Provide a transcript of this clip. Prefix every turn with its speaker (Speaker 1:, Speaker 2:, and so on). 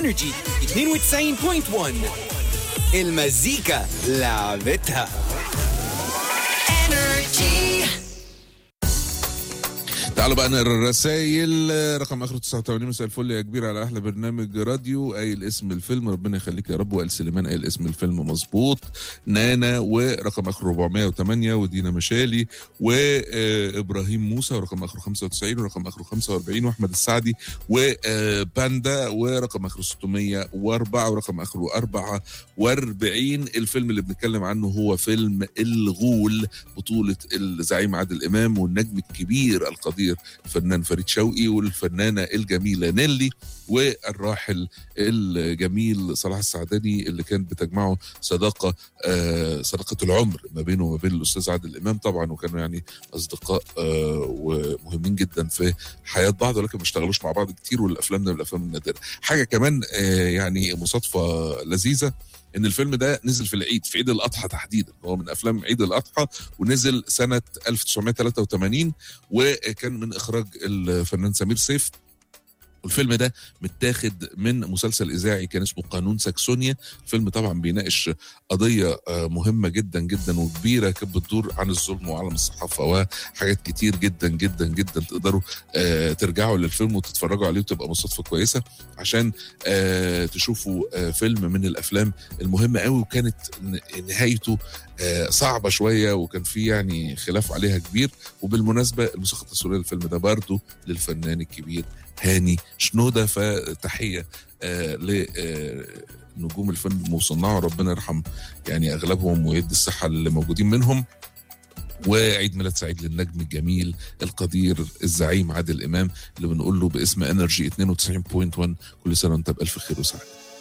Speaker 1: انرجي 92.1 المزيكا لعبتها
Speaker 2: تعالوا بقى نقرا الرسايل رقم اخره 89 مساء الفل يا كبير على احلى برنامج راديو قايل اسم الفيلم ربنا يخليك يا رب وائل سليمان قايل اسم الفيلم مظبوط نانا ورقم اخره 408 ودينا مشالي وابراهيم موسى ورقم اخره 95 ورقم اخره 45 واحمد السعدي وباندا ورقم اخره 604 ورقم اخره 44 الفيلم اللي بنتكلم عنه هو فيلم الغول بطولة الزعيم عادل امام والنجم الكبير القدير الفنان فريد شوقي والفنانة الجميلة نيلي والراحل الجميل صلاح السعداني اللي كانت بتجمعه صداقة آه صداقة العمر ما بينه وما بين الأستاذ عادل إمام طبعا وكانوا يعني أصدقاء آه ومهمين جدا في حياة بعض ولكن ما اشتغلوش مع بعض كتير والأفلام ده من الأفلام النادرة حاجة كمان آه يعني مصادفة لذيذة ان الفيلم ده نزل في العيد في عيد الاضحى تحديدا هو من افلام عيد الاضحى ونزل سنه 1983 وكان من اخراج الفنان سمير سيف والفيلم ده متاخد من مسلسل اذاعي كان اسمه قانون ساكسونيا الفيلم طبعا بيناقش قضيه مهمه جدا جدا وكبيره كانت بتدور عن الظلم وعالم الصحافه وحاجات كتير جدا جدا جدا تقدروا ترجعوا للفيلم وتتفرجوا عليه وتبقى مصادفه كويسه عشان تشوفوا فيلم من الافلام المهمه قوي وكانت نهايته صعبه شويه وكان في يعني خلاف عليها كبير وبالمناسبه الموسيقى التصويريه للفيلم ده برضه للفنان الكبير هاني شنوده فتحيه آه لنجوم الفيلم وصناعه ربنا يرحم يعني اغلبهم ويدي الصحه اللي موجودين منهم وعيد ميلاد سعيد للنجم الجميل القدير الزعيم عادل امام اللي بنقول له باسم انرجي 92.1 كل سنه وانت بالف خير وسعاده